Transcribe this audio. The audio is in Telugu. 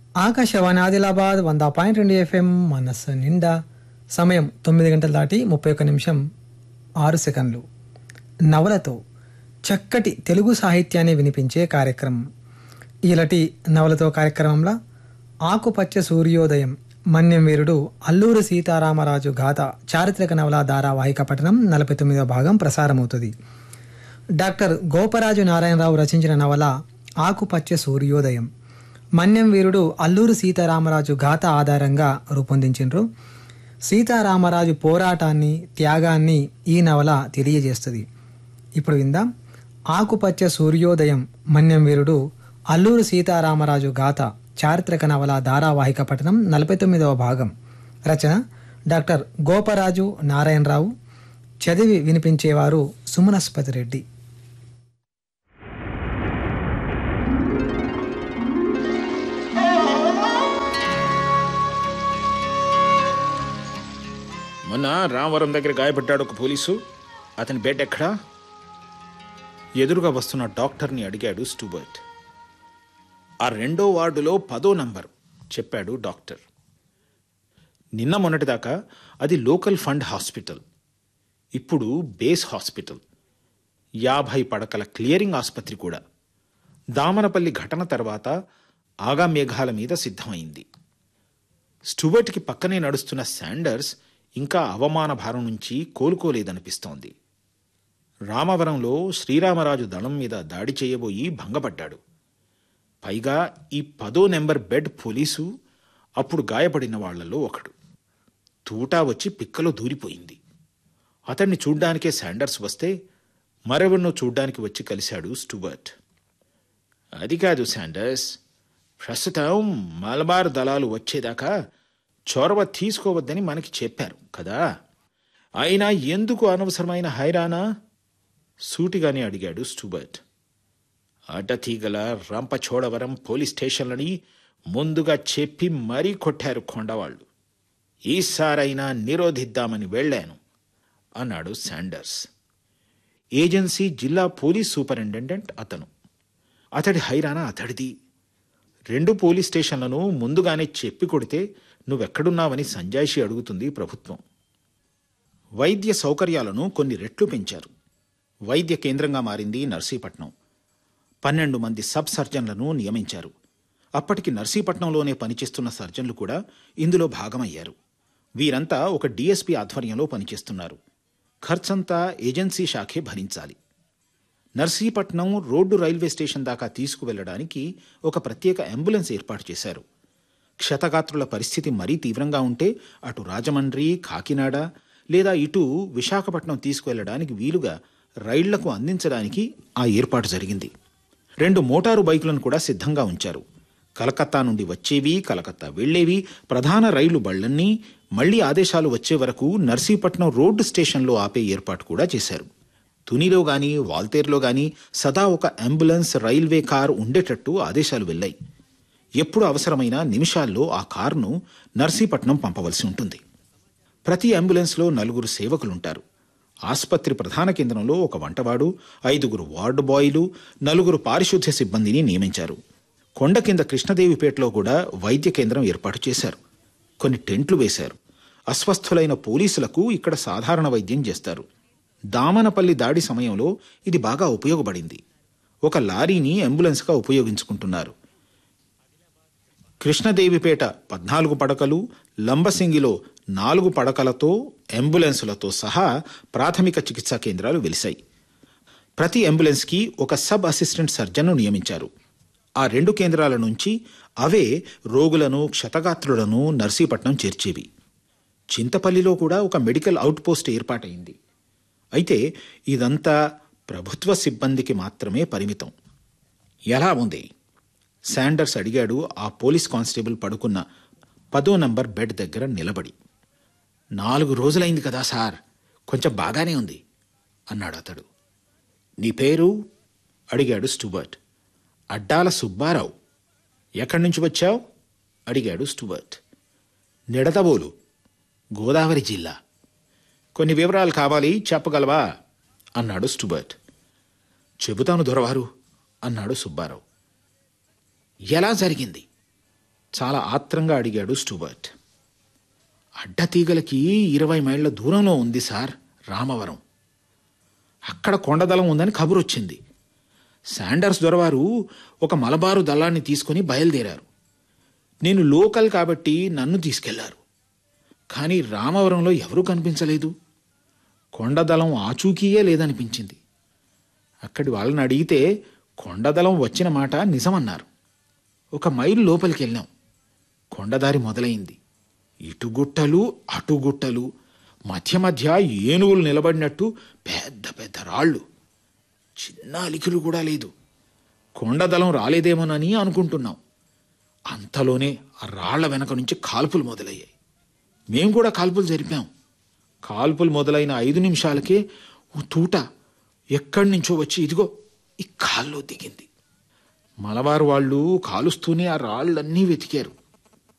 ఆకాశవాణి ఆదిలాబాద్ వంద పాయింట్ రెండు ఎఫ్ఎం మనస్సు నిండా సమయం తొమ్మిది గంటలు దాటి ముప్పై ఒక్క నిమిషం ఆరు సెకండ్లు నవలతో చక్కటి తెలుగు సాహిత్యాన్ని వినిపించే కార్యక్రమం ఈలటి నవలతో కార్యక్రమంలో ఆకుపచ్చ సూర్యోదయం మన్యం వీరుడు అల్లూరి సీతారామరాజు గాథ చారిత్రక నవల ధారావాహిక పఠనం నలభై తొమ్మిదవ భాగం ప్రసారమవుతుంది డాక్టర్ గోపరాజు నారాయణరావు రచించిన నవల ఆకుపచ్చ సూర్యోదయం మన్యం వీరుడు అల్లూరు సీతారామరాజు గాథ ఆధారంగా రూపొందించిండ్రు సీతారామరాజు పోరాటాన్ని త్యాగాన్ని ఈ నవల తెలియజేస్తుంది ఇప్పుడు విందాం ఆకుపచ్చ సూర్యోదయం మన్యం వీరుడు అల్లూరు సీతారామరాజు గాథ చారిత్రక నవల ధారావాహిక పఠనం నలభై తొమ్మిదవ భాగం రచన డాక్టర్ గోపరాజు నారాయణరావు చదివి వినిపించేవారు సుమనస్పతి రెడ్డి మొన్న రామవరం దగ్గర గాయపడ్డాడు ఒక పోలీసు అతని బెడ్ ఎక్కడా ఎదురుగా వస్తున్న డాక్టర్ని అడిగాడు స్టూబర్ట్ ఆ రెండో వార్డులో పదో నంబర్ చెప్పాడు డాక్టర్ నిన్న మొన్నటిదాకా అది లోకల్ ఫండ్ హాస్పిటల్ ఇప్పుడు బేస్ హాస్పిటల్ యాభై పడకల క్లియరింగ్ ఆసుపత్రి కూడా దామనపల్లి ఘటన తర్వాత ఆగా మేఘాల మీద సిద్ధమైంది స్టూవర్ట్కి పక్కనే నడుస్తున్న శాండర్స్ ఇంకా అవమాన భారం నుంచి కోలుకోలేదనిపిస్తోంది రామవరంలో శ్రీరామరాజు దళం మీద దాడి చేయబోయి భంగపడ్డాడు పైగా ఈ పదో నెంబర్ బెడ్ పోలీసు అప్పుడు గాయపడిన వాళ్లలో ఒకడు తూటా వచ్చి పిక్కలో దూరిపోయింది అతన్ని చూడ్డానికే శాండర్స్ వస్తే మరెవరినో చూడ్డానికి వచ్చి కలిశాడు స్టూవర్ట్ అది కాదు శాండర్స్ ప్రస్తుతం మలబార్ దళాలు వచ్చేదాకా చొరవ తీసుకోవద్దని మనకి చెప్పారు కదా అయినా ఎందుకు అనవసరమైన హైరానా సూటిగానే అడిగాడు స్టూబర్ట్ అడ్డతీగల రంపచోడవరం పోలీస్ స్టేషన్లని ముందుగా చెప్పి మరీ కొట్టారు కొండవాళ్ళు ఈసారైనా నిరోధిద్దామని వెళ్ళాను అన్నాడు శాండర్స్ ఏజెన్సీ జిల్లా పోలీస్ సూపరింటెండెంట్ అతను అతడి హైరానా అతడిది రెండు పోలీస్ స్టేషన్లను ముందుగానే చెప్పి కొడితే నువ్వెక్కడున్నావని సంజాయిషి అడుగుతుంది ప్రభుత్వం వైద్య సౌకర్యాలను కొన్ని రెట్లు పెంచారు వైద్య కేంద్రంగా మారింది నర్సీపట్నం పన్నెండు మంది సబ్ సర్జన్లను నియమించారు అప్పటికి నర్సీపట్నంలోనే పనిచేస్తున్న సర్జన్లు కూడా ఇందులో భాగమయ్యారు వీరంతా ఒక డిఎస్పీ ఆధ్వర్యంలో పనిచేస్తున్నారు ఖర్చంతా ఏజెన్సీ శాఖే భరించాలి నర్సీపట్నం రోడ్డు రైల్వే స్టేషన్ దాకా తీసుకువెళ్లడానికి ఒక ప్రత్యేక అంబులెన్స్ ఏర్పాటు చేశారు క్షతగాత్రుల పరిస్థితి మరీ తీవ్రంగా ఉంటే అటు రాజమండ్రి కాకినాడ లేదా ఇటు విశాఖపట్నం తీసుకువెళ్లడానికి వీలుగా రైళ్లకు అందించడానికి ఆ ఏర్పాటు జరిగింది రెండు మోటారు బైకులను కూడా సిద్ధంగా ఉంచారు కలకత్తా నుండి వచ్చేవి కలకత్తా వెళ్లేవి ప్రధాన రైలు బళ్లన్నీ మళ్లీ ఆదేశాలు వచ్చే వరకు నర్సీపట్నం రోడ్డు స్టేషన్లో ఆపే ఏర్పాటు కూడా చేశారు తునిలో గాని వాల్తేరులో గాని సదా ఒక అంబులెన్స్ రైల్వే కార్ ఉండేటట్టు ఆదేశాలు వెళ్ళాయి ఎప్పుడు అవసరమైన నిమిషాల్లో ఆ కారును నర్సీపట్నం పంపవలసి ఉంటుంది ప్రతి అంబులెన్స్లో నలుగురు సేవకులుంటారు ఆసుపత్రి ప్రధాన కేంద్రంలో ఒక వంటవాడు ఐదుగురు వార్డు బాయ్లు నలుగురు పారిశుద్ధ్య సిబ్బందిని నియమించారు కొండ కింద కృష్ణదేవిపేటలో కూడా వైద్య కేంద్రం ఏర్పాటు చేశారు కొన్ని టెంట్లు వేశారు అస్వస్థులైన పోలీసులకు ఇక్కడ సాధారణ వైద్యం చేస్తారు దామనపల్లి దాడి సమయంలో ఇది బాగా ఉపయోగపడింది ఒక లారీని అంబులెన్స్గా ఉపయోగించుకుంటున్నారు కృష్ణదేవిపేట పద్నాలుగు పడకలు లంబసింగిలో నాలుగు పడకలతో అంబులెన్సులతో సహా ప్రాథమిక చికిత్సా కేంద్రాలు వెలిశాయి ప్రతి అంబులెన్స్కి ఒక సబ్ అసిస్టెంట్ సర్జన్ను నియమించారు ఆ రెండు కేంద్రాల నుంచి అవే రోగులను క్షతగాత్రులను నర్సీపట్నం చేర్చేవి చింతపల్లిలో కూడా ఒక మెడికల్ అవుట్పోస్ట్ ఏర్పాటైంది అయితే ఇదంతా ప్రభుత్వ సిబ్బందికి మాత్రమే పరిమితం ఎలా ఉంది శాండర్స్ అడిగాడు ఆ పోలీస్ కానిస్టేబుల్ పడుకున్న పదో నంబర్ బెడ్ దగ్గర నిలబడి నాలుగు రోజులైంది కదా సార్ కొంచెం బాగానే ఉంది అన్నాడు అతడు నీ పేరు అడిగాడు స్టూబర్ట్ అడ్డాల సుబ్బారావు ఎక్కడి నుంచి వచ్చావు అడిగాడు స్టూబర్ట్ నిడతబోలు గోదావరి జిల్లా కొన్ని వివరాలు కావాలి చెప్పగలవా అన్నాడు స్టూబర్ట్ చెబుతాను దొరవారు అన్నాడు సుబ్బారావు ఎలా జరిగింది చాలా ఆత్రంగా అడిగాడు స్టూబర్ట్ అడ్డతీగలకి ఇరవై మైళ్ళ దూరంలో ఉంది సార్ రామవరం అక్కడ కొండదళం ఉందని కబురొచ్చింది శాండర్స్ దొరవారు ఒక మలబారు దళాన్ని తీసుకొని బయలుదేరారు నేను లోకల్ కాబట్టి నన్ను తీసుకెళ్లారు కానీ రామవరంలో ఎవరూ కనిపించలేదు కొండదళం ఆచూకీయే లేదనిపించింది అక్కడి వాళ్ళని అడిగితే కొండదళం వచ్చిన మాట నిజమన్నారు ఒక మైలు లోపలికి వెళ్ళాం కొండదారి మొదలైంది ఇటు గుట్టలు అటు గుట్టలు మధ్య మధ్య ఏనుగులు నిలబడినట్టు పెద్ద పెద్ద రాళ్ళు చిన్న అలికిలు కూడా లేదు కొండదళం రాలేదేమోనని అనుకుంటున్నాం అంతలోనే ఆ రాళ్ల వెనక నుంచి కాల్పులు మొదలయ్యాయి మేం కూడా కాల్పులు జరిపాం కాల్పులు మొదలైన ఐదు నిమిషాలకే ఓ తూట ఎక్కడి నుంచో వచ్చి ఇదిగో ఈ కాల్లో దిగింది మలబారు వాళ్ళు కాలుస్తూనే ఆ రాళ్ళన్నీ వెతికారు